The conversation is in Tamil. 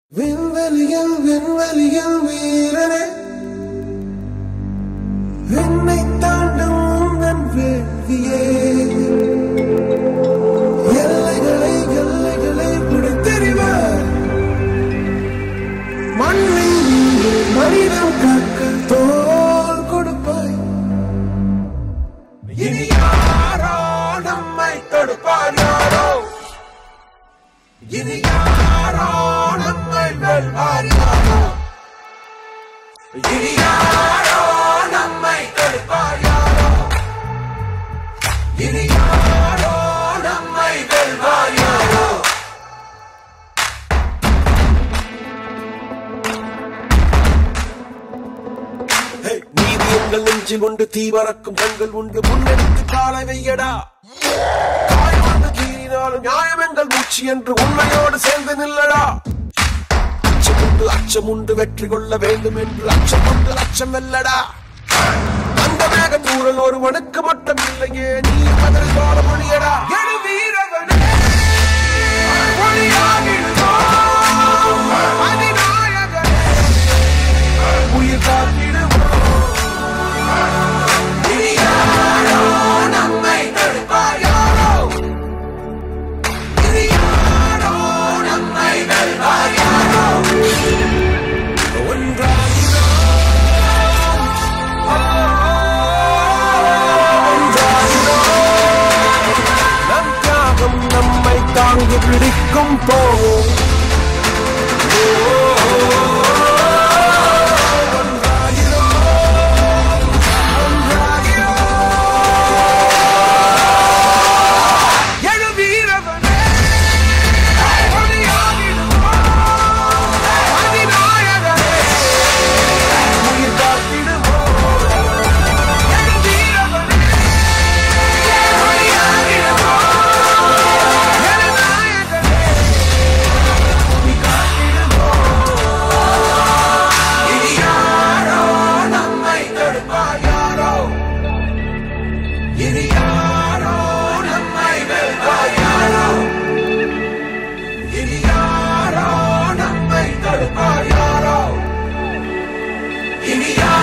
விண்வெளியில் விண்வெளியில் வீரனே விண்ணை தாண்டும் உந்தன் வேள்வியே எல்லைகளை எல்லைகளை பிடித்தெறிவார் மண்ணின் மீது மனிதம் காக்க தோல் கொடுப்பாய் இனி யாரோ நம்மை தடுப்பார் யாரோ இனி யாரோ நம்மை வெல்வார் யாரோ இனி யாரோ நம்மை தடுப்பார் யாரோ இனி யாரோ நம்மை வெல்வார் யாரோ ஹே, நீதி எங்கள் நெஞ்சில் உண்டு தீ பறக்கும் கண்கள் உண்டு முன்னெடுத்து காலை வையடா காயம் வந்து கீறினாலும் நியாயம் எங்கள் மூச்சு என்று உண்மையோடு சேர்ந்து நில்லடா அச்சம் உண்டு அச்சம் உண்டு வெற்றி கொள்ள வேண்டும் என்று அச்சம் உண்டு அச்சம் வெல்லடா அந்த மேக தூரல் ஒருவனுக்கு மட்டும் இல்லையே நீ பதில் வாழ மொழியடா எழு வீரவனே ஒளியாகிடுவோம் அதிநாயகனே உயிர் காத்திடுவோம் இனி யாரோ நம்மை தடுப்பார் யாரோ இனி யாரோ நம்மை வெல்வார் யாரோ ஒன்றாகிறோம் ஒன்றாகிறோம் நம் தியாகம் நம்மை தாங்கி பிடிக்கும் போவோம் எழு வீரவனே ஒளியாகிடுவோம் அதிநாயகனே உயிர் காத்திடுவோம் எழு வீரவனே ஒளியாகிடுவோம் எழு நாயகனே உயிர் காத்திடுவோம் இனி யாரோ நம்மை தடுப்பார் யாரோ இனி யாரோ நம்மை வெல்வார் யாரோ இனி யாரோ நம்மை தடுப்பார் யாரோ இனி யாரோ